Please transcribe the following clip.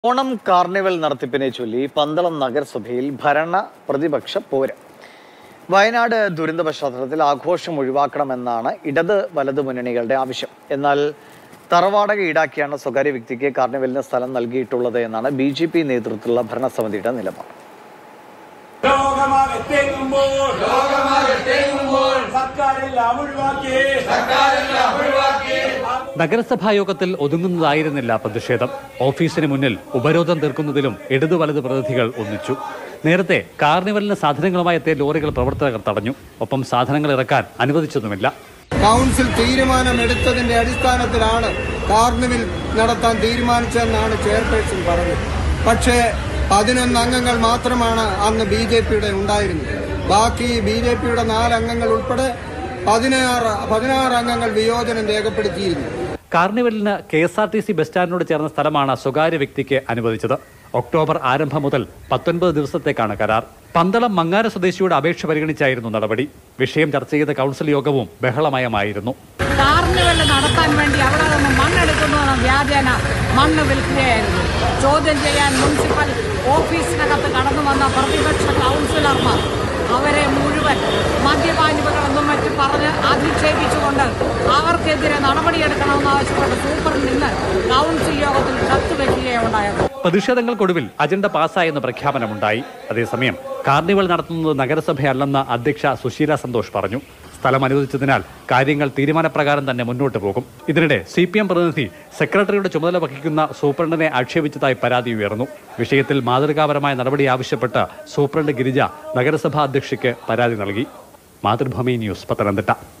Onam carnival നടത്തിപ്പിനെ ചൊല്ലി പന്തളം നഗരസഭയിൽ ഭരണ പ്രതിപക്ഷ പോര് വയനാട് ദുരന്ത പശ്ചാത്തലത്തിൽ ആഘോഷം ഒഴിവാക്കണമെന്നാണ് ഇടത് വലത് മുന്നണികളുടെ ആവശ്യം എന്നാൽ തറവാടക ഈടാക്കിയാണ് സ്വകാര്യ വ്യക്തിക്ക് കാർണിവലിന് സ്ഥലം നൽകിയിട്ടുള്ളത് എന്നാണ് ബി ജെ പി നേതൃത്വത്തിലുള്ള ഭരണസമിതിയുടെ നിലപാട് ലോകമാകെ തേങ്ങുമ്പോൾ സർക്കാരെല്ലാം ഒഴിവാക്കി നഗരസഭാ യോഗത്തിൽ ഒതുങ്ങുന്നതായിരുന്നില്ല പ്രതിഷേധം ഓഫീസിന് മുന്നിൽ ഉപരോധം തീർക്കുന്നതിലും ഇടതു വലത് പ്രതിനിധികൾ ഒന്നിച്ചു നേരത്തെ കാർണിവലിന് സാധനങ്ങളുമായി എത്തിയ ലോറികൾ പ്രവർത്തകർ തടഞ്ഞു ഒപ്പം സാധനങ്ങൾ ഇറക്കാൻ അനുവദിച്ചതുമില്ല കൗൺസിൽ തീരുമാനമെടുത്തതിന്റെ അടിസ്ഥാനത്തിലാണ് കാർണിവൽ നടത്താൻ തീരുമാനിച്ചതെന്നാണ് ചെയർപേഴ്സൺ പറഞ്ഞത് പക്ഷേ പതിനൊന്ന് അംഗങ്ങൾ മാത്രമാണ് അന്ന് ബി ജെ പിയുടെ ഉണ്ടായിരുന്നത് ബാക്കി ബി ജെ പിയുടെ നാല് അംഗങ്ങൾ ഉൾപ്പെടെ പതിനാറ് പതിനാറ് അംഗങ്ങൾ വിയോജനം രേഖപ്പെടുത്തിയിരുന്നു കാർണിവലിന് K S R T C bus സ്റ്റാൻഡിനോട് ചേർന്ന സ്ഥലമാണ് സ്വകാര്യ വ്യക്തിക്ക് അനുവദിച്ചത് ഒക്ടോബർ ആരംഭം മുതൽ പത്തൊൻപത് ദിവസത്തേക്കാണ് കരാർ പന്തളം മങ്ങാര സ്വദേശിയുടെ അപേക്ഷ പരിഗണിച്ചായിരുന്നു നടപടി വിഷയം ചർച്ച ചെയ്ത കൗൺസിൽ യോഗവും ബഹളമയമായിരുന്നു കാർണിവൽ നടത്താൻ വേണ്ടി അവിടെ നിന്ന് മണ്ണെടുക്കുന്നു എന്ന വ്യാജേന മണ്ണ് വിൽക്കുകയായിരുന്നു ചോദ്യം ചെയ്യാൻ മുനിസിപ്പൽ ഓഫീസിനകത്ത് കടന്നു വന്ന പ്രതിപക്ഷ കൗൺസിലർമാർ അവരെ മുഴുവൻ മദ്യപാനികളെന്നും മറ്റും പറഞ്ഞ് അധിക്ഷേപിച്ചുകൊണ്ട് അവർക്കെതിരെ നടപടിയെടുക്കണമെന്ന് ആവശ്യപ്പെട്ട് സൂപ്രണ്ട് ഇന്ന് കൗൺസിൽ യോഗത്തിൽ കത്തുവെക്കുകയുണ്ടായത് പ്രതിഷേധങ്ങൾക്കൊടുവിൽ അജണ്ട പാസ്സായെന്ന് പ്രഖ്യാപനമുണ്ടായി അതേസമയം കാർണിവൽ നടത്തുന്നത് നഗരസഭയല്ലെന്ന് അധ്യക്ഷ സുശീല സന്തോഷ് പറഞ്ഞു സ്ഥലം അനുവദിച്ചതിനാൽ കാര്യങ്ങൾ തീരുമാനപ്രകാരം തന്നെ മുന്നോട്ട് പോകും ഇതിനിടെ സി പി എം പ്രതിനിധി സെക്രട്ടറിയുടെ ചുമതല വഹിക്കുന്ന സൂപ്രണ്ടിനെ ആക്ഷേപിച്ചതായി പരാതി ഉയർന്നു വിഷയത്തിൽ മാതൃകാപരമായ നടപടി ആവശ്യപ്പെട്ട് സൂപ്രണ്ട് ഗിരിജ നഗരസഭാ അധ്യക്ഷയ്ക്ക് പരാതി നൽകി മാതൃഭൂമി ന്യൂസ് പത്തനംതിട്ട